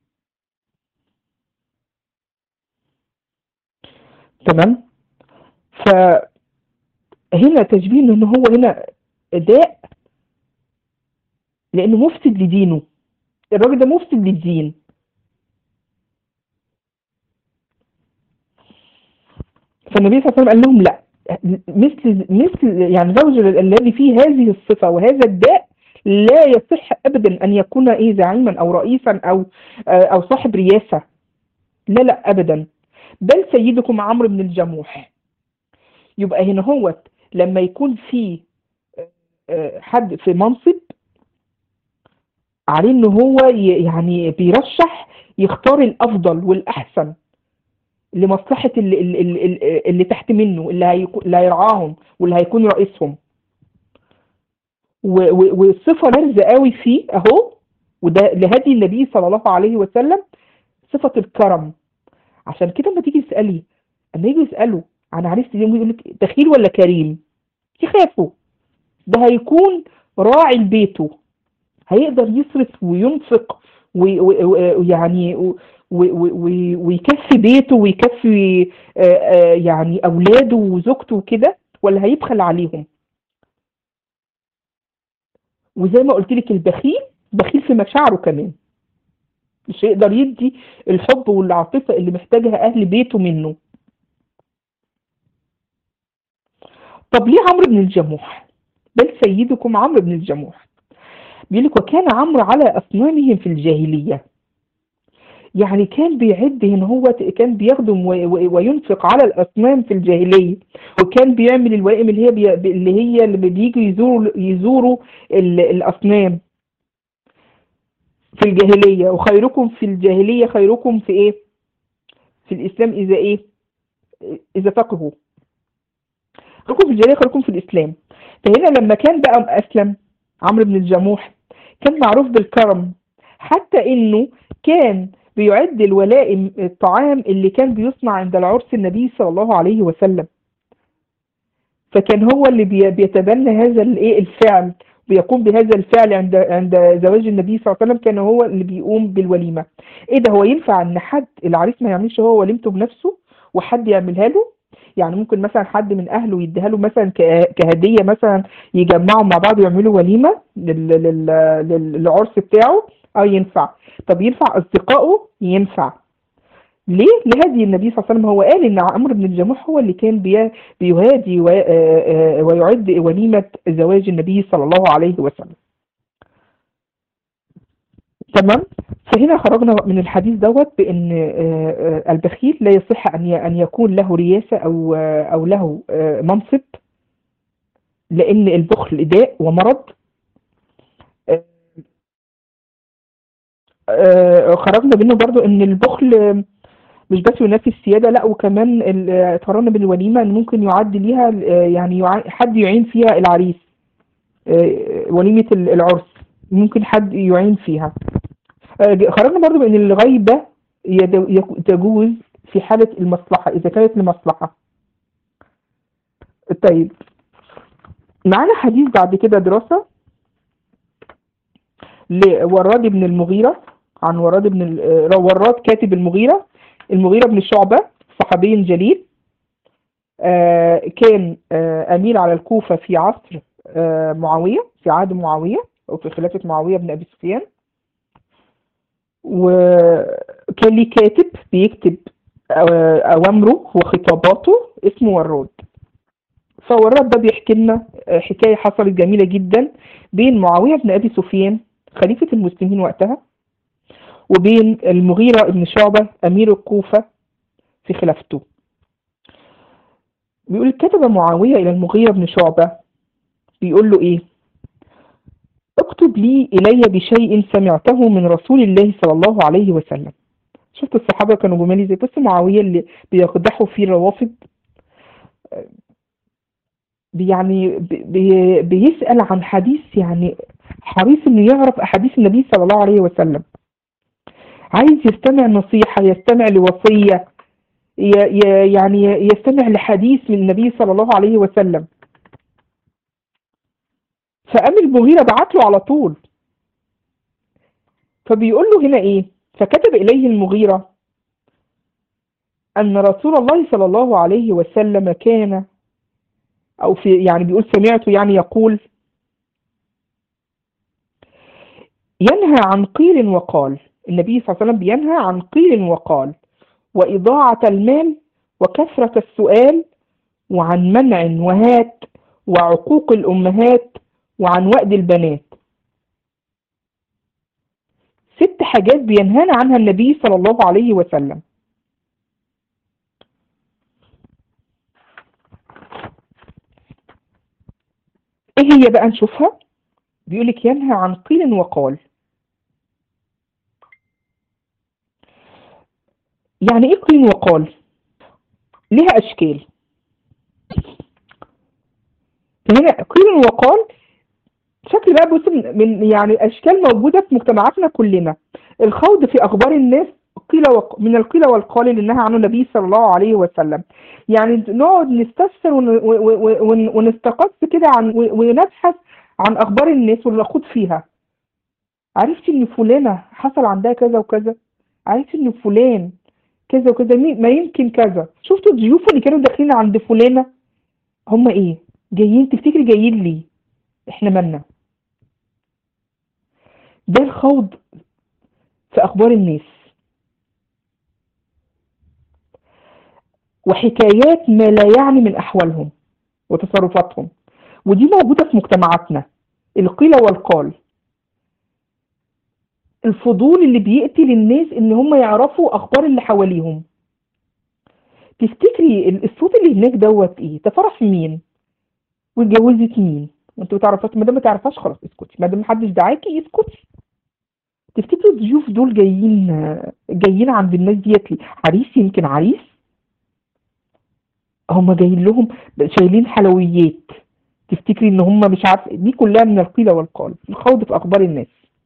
تمام ف هنا تشبيه ان هو هنا داء لانه مفسد لدينه الراجل ده مفسد للدين فالنبي صلى الله عليه وسلم قال لهم لا مثل مثل يعني زوج الذي فيه هذه الصفة وهذا الداء لا يصح ابدا ان يكون ايه زعيما او رئيسا او او صاحب رياسة لا لا ابدا بل سيدكم عمرو بن الجموح يبقى هنا هو لما يكون في حد في منصب عليه ان هو يعني بيرشح يختار الافضل والاحسن لمصلحة اللي, اللي, اللي تحت منه اللي, هيكون اللي هيرعاهم واللي هيكون رئيسهم والصفة بارزة قوي فيه اهو وده لهدي النبي صلى الله عليه وسلم صفة الكرم عشان كده لما تيجي تسألي اما يجي يسألوا عن عريس اليوم يقول لك بخيل ولا كريم يخافوا ده هيكون راعي لبيته هيقدر يصرف وينفق ويعني ويكفي بيته ويكفي يعني اولاده وزوجته وكده ولا هيبخل عليهم وزي ما قلت لك البخيل بخيل في مشاعره كمان مش هيقدر يدي الحب والعاطفه اللي محتاجها اهل بيته منه طب ليه عمرو بن الجموح بل سيدكم عمرو بن الجموح بيقول لك وكان عمرو على اصنامهم في الجاهليه يعني كان بيعد ان هو كان بيخدم وينفق على الاصنام في الجاهليه وكان بيعمل الوائم اللي هي بي اللي هي اللي بيجوا يزوروا يزوروا الاصنام في الجاهليه وخيركم في الجاهليه خيركم في ايه في الاسلام اذا ايه اذا فقهوا خيركم في الجاهليه خيركم في الاسلام فهنا لما كان بقى اسلم عمرو بن الجموح كان معروف بالكرم حتى انه كان بيعد الولائم الطعام اللي كان بيصنع عند العرس النبي صلى الله عليه وسلم فكان هو اللي بيتبنى هذا الايه الفعل بيقوم بهذا الفعل عند عند زواج النبي صلى الله عليه وسلم كان هو اللي بيقوم بالوليمه ايه ده هو ينفع ان حد العريس ما يعملش هو وليمته بنفسه وحد يعملها له يعني ممكن مثلا حد من اهله يديها له مثلا كهديه مثلا يجمعوا مع بعض ويعملوا وليمه للعرس بتاعه اه ينفع طب ينفع اصدقائه ينفع ليه لهدي النبي صلى الله عليه وسلم هو قال ان عمرو بن الجموح هو اللي كان بيهادي ويعد وليمه زواج النبي صلى الله عليه وسلم تمام فهنا خرجنا من الحديث دوت بان البخيل لا يصح ان ان يكون له رياسه او او له منصب لان البخل داء ومرض خرجنا منه برضو ان البخل مش بس ينافي السيادة لا وكمان قررنا بالوليمة ان ممكن يعد ليها يعني حد يعين فيها العريس وليمة العرس ممكن حد يعين فيها خرجنا برضو بان الغيبة تجوز في حالة المصلحة اذا كانت لمصلحة طيب معانا حديث بعد كده دراسة لوراد بن المغيرة عن وراد بن وراد كاتب المغيرة المغيرة بن شعبة صحابي جليل آه كان آه أمير على الكوفة في عصر آه معاوية في عهد معاوية أو في خلافة معاوية بن أبي سفيان وكان ليه كاتب بيكتب أوامره وخطاباته اسمه وراد فوراد ده بيحكي لنا حكاية حصلت جميلة جدا بين معاوية بن أبي سفيان خليفة المسلمين وقتها وبين المغيرة بن شعبة أمير الكوفة في خلافته بيقول كتب معاوية إلى المغيرة بن شعبة بيقول له إيه اكتب لي إلي بشيء سمعته من رسول الله صلى الله عليه وسلم شفت الصحابة كانوا جمالي زي بس معاوية اللي بيقدحوا فيه الروافض يعني بي بيسأل عن حديث يعني حريص انه يعرف احاديث النبي صلى الله عليه وسلم عايز يستمع نصيحة يستمع لوصية يعني يستمع لحديث من النبي صلى الله عليه وسلم فقام المغيرة بعت له على طول فبيقول له هنا ايه فكتب اليه المغيرة ان رسول الله صلى الله عليه وسلم كان او في يعني بيقول سمعته يعني يقول ينهى عن قيل وقال النبي صلى الله عليه وسلم بينهى عن قيل وقال وإضاعة المال وكثرة السؤال وعن منع وهات وعقوق الأمهات وعن وأد البنات ست حاجات بينهانا عنها النبي صلى الله عليه وسلم ايه هي بقى نشوفها بيقولك ينهى عن قيل وقال يعني ايه قيل وقال لها اشكال هنا قيل وقال شكل بقى بص من يعني اشكال موجوده في مجتمعاتنا كلنا الخوض في اخبار الناس قيل وق... من القيل والقال اللي نهى عنه النبي صلى الله عليه وسلم يعني نقعد نستفسر ون... ون... ونستقص كده عن ونبحث عن اخبار الناس ونخوض فيها عرفتي ان فلانه حصل عندها كذا وكذا عرفتي ان فلان كذا وكذا ما يمكن كذا شفتوا الضيوف اللي كانوا داخلين عند فلانه هم ايه جايين تفتكري جايين ليه احنا مالنا ده الخوض في اخبار الناس وحكايات ما لا يعني من احوالهم وتصرفاتهم ودي موجوده في مجتمعاتنا القيل والقال الفضول اللي بيقتل الناس ان هم يعرفوا اخبار اللي حواليهم تفتكري الصوت اللي هناك دوت ايه ده فرح مين واتجوزت مين وانت ما تعرفهاش ما دام ما تعرفهاش خلاص اسكتي ما دام محدش دعاكي اسكتي تفتكروا الضيوف دول جايين جايين عند الناس ديت ليه عريس يمكن عريس هم جايين لهم شايلين حلويات تفتكري ان هم مش عارف دي كلها من القيل والقال الخوض في اخبار الناس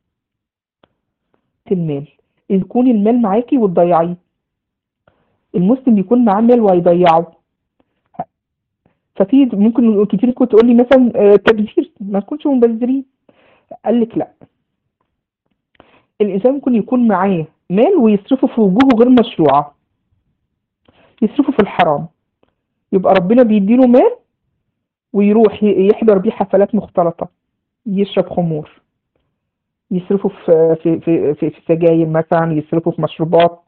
المال يكون المال معاكي وتضيعيه المسلم يكون معاه مال ويضيعه ففي ممكن كتير كنت تقول لي مثلا تبذير ما تكونش مبذرين قال لك لا الانسان ممكن يكون معاه مال ويصرفه في وجوه غير مشروعه يصرفه في الحرام يبقى ربنا بيديله مال ويروح يحضر بيه حفلات مختلطة يشرب خمور يصرفوا في في في في, في سجاير مثلا يصرفوا في مشروبات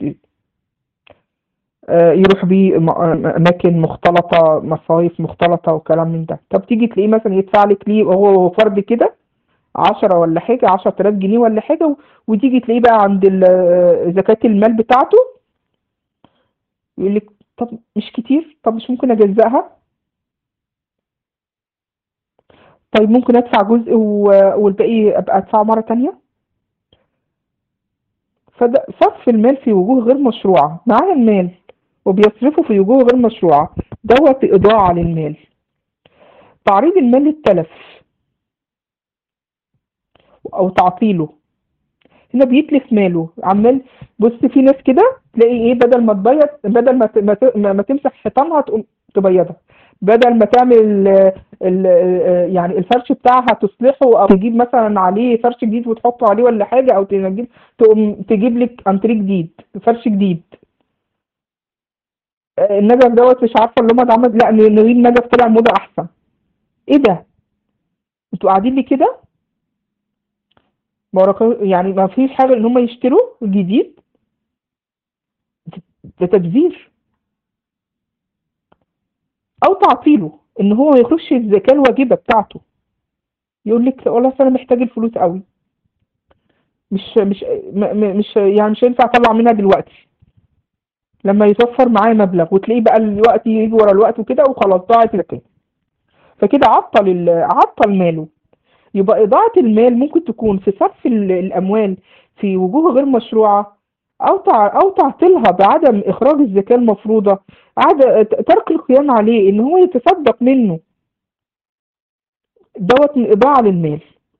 يروح بيه اماكن مختلطه مصايف مختلطه وكلام من ده طب تيجي تلاقيه مثلا يدفع لك ليه وهو فرد كده 10 ولا حاجه 10000 جنيه ولا حاجه وتيجي تلاقيه بقى عند زكاه المال بتاعته يقول لك طب مش كتير طب مش ممكن اجزأها طيب ممكن ادفع جزء والباقي ابقى ادفعه مره تانية فده صرف المال في وجوه غير مشروعه معاه المال وبيصرفه في وجوه غير مشروعة دوت إضاعة للمال تعريض المال للتلف أو تعطيله هنا بيتلف ماله عمال بص في ناس كده تلاقي ايه بدل ما تبيض بدل ما ما, ما تمسح حيطانها تقوم تبيضها بدل ما تعمل ال ال يعني الفرش بتاعها تصلحه او تجيب مثلا عليه فرش جديد وتحطه عليه ولا حاجه او تجيب تقوم تجيب لك انتريه جديد فرش جديد النجف دوت مش عارفه اللي هم عمل لا نجيب نجف طلع موضه احسن ايه ده انتوا قاعدين لي كده يعني ما فيش حاجه ان هم يشتروا جديد ده تبذير او تعطيله ان هو ما يخرجش الزكاه الواجبه بتاعته يقول لك والله انا محتاج الفلوس قوي مش مش مش يعني مش هينفع اطلع منها دلوقتي لما يتوفر معاه مبلغ وتلاقيه بقى الوقت يجي ورا الوقت وكده وخلاص ضاعت الزكاه فكده عطل عطل ماله يبقى إضاعة المال ممكن تكون في صرف الأموال في وجوه غير مشروعة أو أو تعطيلها بعدم إخراج الزكاة المفروضة ترك القيام عليه إن هو يتصدق منه دوت من إضاعة للمال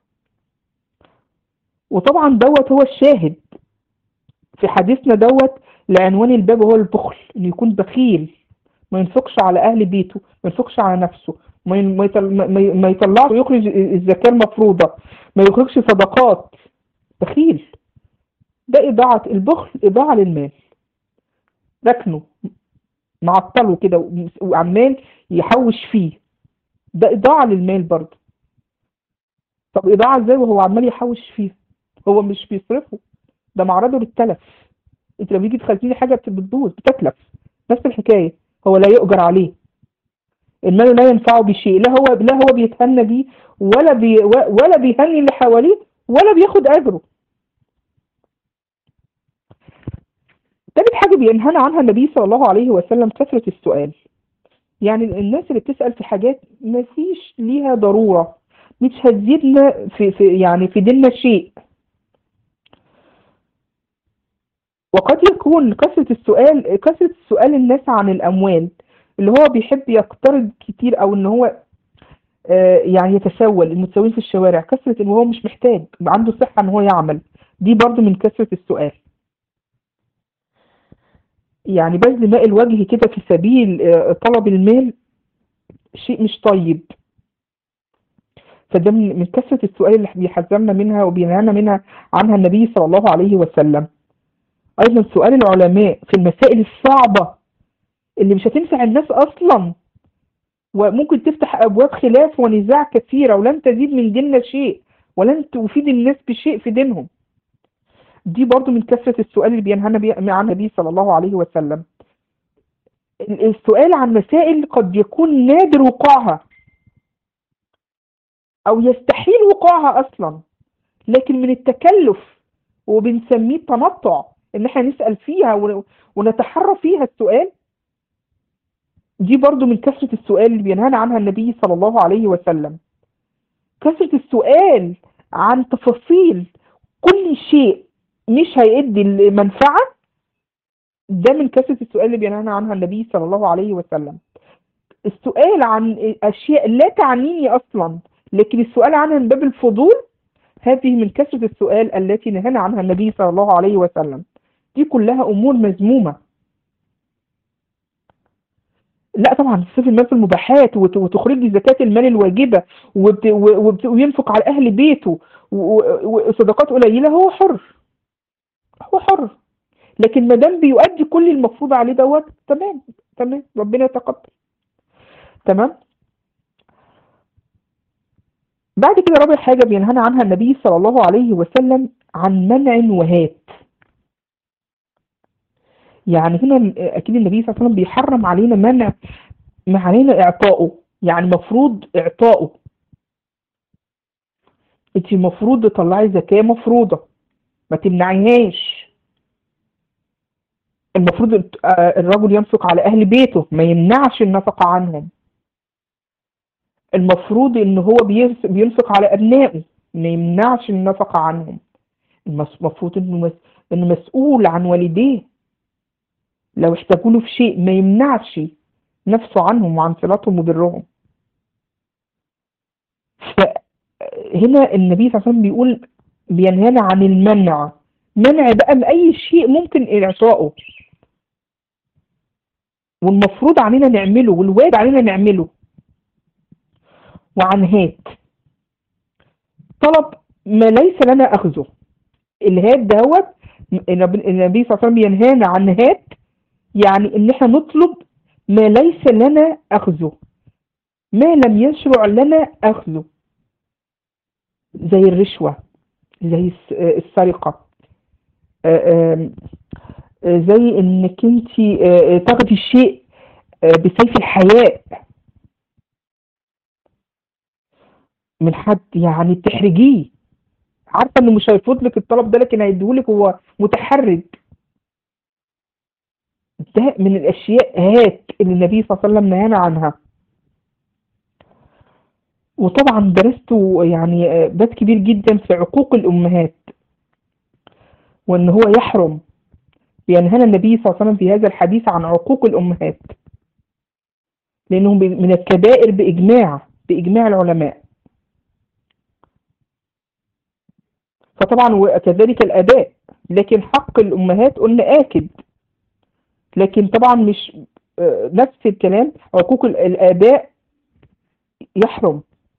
وطبعا دوت هو الشاهد في حديثنا دوت لعنوان الباب هو البخل إنه يكون بخيل ما ينفقش على أهل بيته ما ينفقش على نفسه ما ما يطلعش ويخرج الزكاة المفروضة ما يخرجش صدقات بخيل ده إضاعة البخل إضاعة للمال ركنه معطله كده وعمال يحوش فيه ده إضاعة للمال برضه طب إضاعة إزاي وهو عمال يحوش فيه هو مش بيصرفه ده معرضه للتلف انت لما تيجي تخزني حاجة بتبوظ بتتلف نفس الحكاية هو لا يؤجر عليه المال لا ينفعه بشيء لا هو لا هو بيتهنى بيه ولا بي ولا بيهني اللي حواليه ولا بياخد اجره تالت حاجة بينهانا عنها النبي صلى الله عليه وسلم كثرة السؤال يعني الناس اللي بتسأل في حاجات ما فيش ليها ضرورة مش هتزيدنا في, في يعني في ديننا شيء وقد يكون كثرة السؤال كثرة السؤال الناس عن الأموال اللي هو بيحب يقترض كتير أو إن هو آه يعني يتسول المتسولين في الشوارع كثرة إن هو مش محتاج عنده صحة إن هو يعمل دي برضو من كثرة السؤال يعني بذل ماء الوجه كده في سبيل آه طلب المال شيء مش طيب فده من من كثرة السؤال اللي بيحذرنا منها وبينهانا منها عنها النبي صلى الله عليه وسلم أيضا سؤال العلماء في المسائل الصعبة اللي مش هتنفع الناس أصلا وممكن تفتح أبواب خلاف ونزاع كثيرة ولن تزيد من ديننا شيء ولن تفيد الناس بشيء في دينهم دي برضو من كثرة السؤال اللي بينهانا بي عن النبي صلى الله عليه وسلم السؤال عن مسائل قد يكون نادر وقوعها أو يستحيل وقوعها أصلا لكن من التكلف وبنسميه التنطع إن احنا نسأل فيها ونتحرى فيها السؤال دي برضو من كثرة السؤال اللي بينهانا عنها النبي صلى الله عليه وسلم كثرة السؤال عن تفاصيل كل شيء مش هيؤدي المنفعة ده من كثرة السؤال اللي بينهانا عنها النبي صلى الله عليه وسلم السؤال عن أشياء لا تعنيني أصلا لكن السؤال عنها من باب الفضول هذه من كثرة السؤال التي نهانا عنها النبي صلى الله عليه وسلم دي كلها أمور مذمومة لا طبعا تصرف المال في المباحات وتخرجي زكاة المال الواجبة وينفق على أهل بيته وصدقات قليلة هو حر هو حر لكن ما دام بيؤدي كل المفروض عليه دوت تمام تمام ربنا يتقبل تمام بعد كده رابع حاجة بينهانا عنها النبي صلى الله عليه وسلم عن منع وهات يعني هنا أكيد النبي صلى الله عليه وسلم بيحرم علينا منع ما علينا إعطائه يعني مفروض إعطائه أنت المفروض تطلعي زكاة مفروضة ما تمنعيهاش المفروض الرجل ينفق على أهل بيته ما يمنعش النفقة عنهم المفروض ان هو بينفق على ابنائه ما يمنعش النفقة عنهم المفروض انه انه مسؤول عن والديه لو احتاجوا له في شيء ما يمنعش نفسه عنهم وعن صلاتهم وبرهم فهنا النبي صلى الله عليه وسلم بيقول بينهانا عن المنع منع بقى بأي شيء ممكن إعطائه والمفروض علينا نعمله والواجب علينا نعمله وعن هات طلب ما ليس لنا أخذه الهات دوت النبي صلى الله عليه وسلم ينهانا عن هات يعني ان احنا نطلب ما ليس لنا أخذه ما لم يشرع لنا أخذه زي الرشوة زي السرقة زي انك انت تاخدي الشيء بسيف الحياء من حد يعني تحرجيه عارفه انه مش هيرفض لك الطلب ده لكن هيديهولك هو متحرج ده من الاشياء هات اللي النبي صلى الله عليه وسلم نهانا عنها وطبعا درست يعني باب كبير جدا في عقوق الامهات وان هو يحرم بينهانا النبي صلى الله عليه وسلم في هذا الحديث عن عقوق الامهات لانهم من الكبائر باجماع باجماع العلماء فطبعا وكذلك الآباء لكن حق الأمهات قلنا آكد لكن طبعا مش نفس الكلام عقوق الآباء يحرم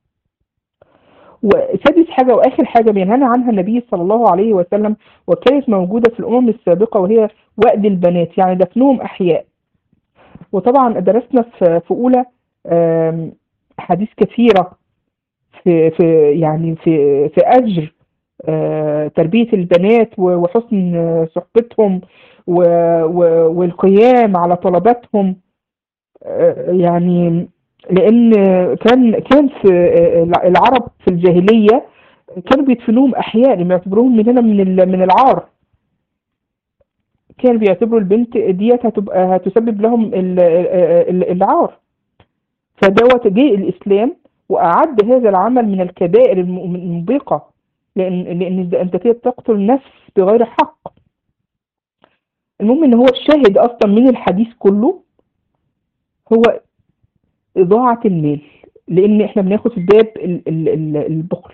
وسادس حاجة وآخر حاجة بينهانا عنها النبي صلى الله عليه وسلم وكانت موجودة في الأمم السابقة وهي وأد البنات يعني دفنهم أحياء وطبعا درسنا في في أولى حديث كثيرة في في يعني في في أجر تربية البنات وحسن صحبتهم والقيام على طلباتهم آه، يعني لأن كان كان في آه، العرب في الجاهلية كانوا بيدفنوهم أحياء بيعتبروهم من هنا من ال- من العار كانوا بيعتبروا البنت ديت هتبقى هتسبب لهم ال- ال- العار فدوت جه الإسلام وأعد هذا العمل من الكبائر الم- الموبقة لأن لأن ده أنت كده بتقتل نفس بغير حق المهم إن هو الشاهد أصلا من الحديث كله هو إضاعة المال لأن إحنا بناخد في باب ال- ال- ال- البخل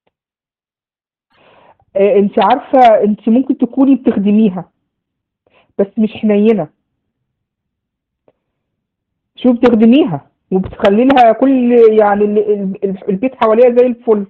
آه، أنت عارفة أنت ممكن تكوني بتخدميها بس مش حنينة شوف بتخدميها وبتخلي لها كل يعني ال- ال- البيت حواليها زي الفل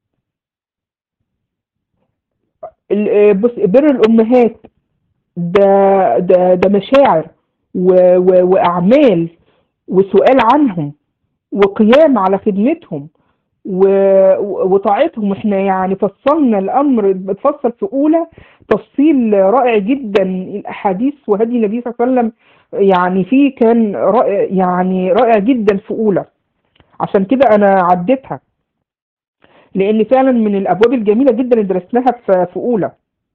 ال- آه، بص بر الأمهات ده ده ده مشاعر و- و- وأعمال وسؤال عنهم وقيام على خدمتهم و- و- وطاعتهم احنا يعني فصلنا الأمر بتفصل في أولى تفصيل رائع جدا الأحاديث وهدي النبي صلى الله عليه وسلم يعني فيه كان رائع يعني رائع جدا في أولى عشان كده أنا عديتها لأن فعلا من الأبواب الجميلة جدا اللي درسناها في في أولى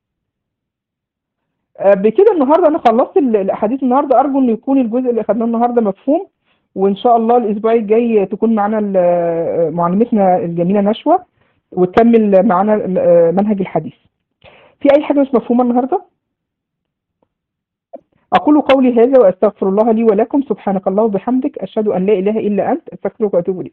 آه، بكده النهارده انا خلصت ال- الاحاديث النهارده ارجو ان يكون الجزء اللي اخدناه النهارده مفهوم وان شاء الله الاسبوع الجاي تكون معانا ال- معلمتنا الجميله نشوى وتكمل معانا ال- منهج الحديث في اي حاجه مش مفهومه النهارده اقول قولي هذا واستغفر الله لي ولكم سبحانك الله وبحمدك اشهد ان لا اله الا انت استغفرك واتوب اليك